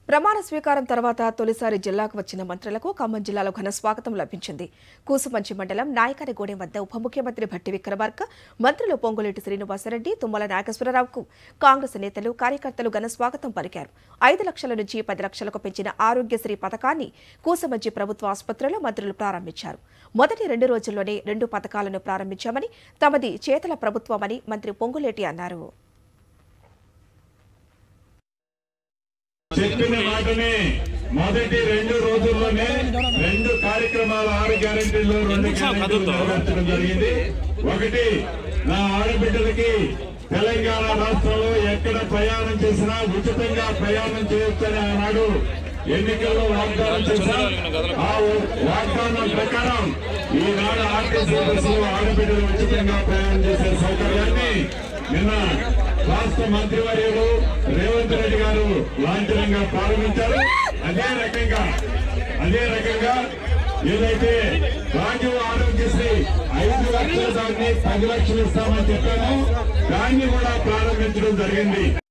ప్రమాణ స్వీకారం తర్వాత తొలిసారి జిల్లాకు వచ్చిన మంత్రులకు ఖమ్మం జిల్లాలో ఘన స్వాగతం లభించింది కూసుమంచి మండలం నాయకరిగూడెం వద్ద ఉప ముఖ్యమంత్రి భట్టి విక్రమార్క మంత్రులు పొంగులేటి శ్రీనివాసరెడ్డి తుమ్మల నాగేశ్వరరావుకు కాంగ్రెస్ నేతలు కార్యకర్తలు ఘన స్వాగతం పలికారు ఐదు లక్షల నుంచి పది లక్షలకు పెంచిన ఆరోగ్యశ్రీ పథకాన్ని కూసుమంచి ప్రభుత్వ ఆసుపత్రిలో మంత్రులు ప్రారంభించారు మొదటి రెండు రోజుల్లోనే రెండు పథకాలను ప్రారంభించామని తమది చేతల ప్రభుత్వమని మంత్రి పొంగులేటి అన్నారు చెప్పిన మాటనే మొదటి రెండు రోజుల్లోనే రెండు కార్యక్రమాలు ఆరు గ్యారెంటీల్లో రెండు గ్యారెంటీలు నెరవేర్చడం జరిగింది ఒకటి నా ఆడబిడ్డలకి తెలంగాణ రాష్ట్రంలో ఎక్కడ ప్రయాణం చేసినా ఉచితంగా ప్రయాణం చేయొచ్చని ఆనాడు ఎన్నికల్లో వాగ్దానం చేశాం ఆ వాగ్దానం ప్రకారం ఈనాడు ఆర్టీసీ బస్సులో ఆడబిడ్డలు ఉచితంగా ప్రయాణం చేసే సౌకర్యాన్ని నిన్న రాష్ట్ర మంత్రివర్యులు రేవంత్ రెడ్డి గారు లాంఛనంగా ప్రారంభించారు అదే రకంగా అదే రకంగా ఏదైతే రాజీవ్ ఆరోగ్యశ్రీ ఐదు లక్షల దాన్ని పది లక్షలు ఇస్తామని చెప్పామో దాన్ని కూడా ప్రారంభించడం జరిగింది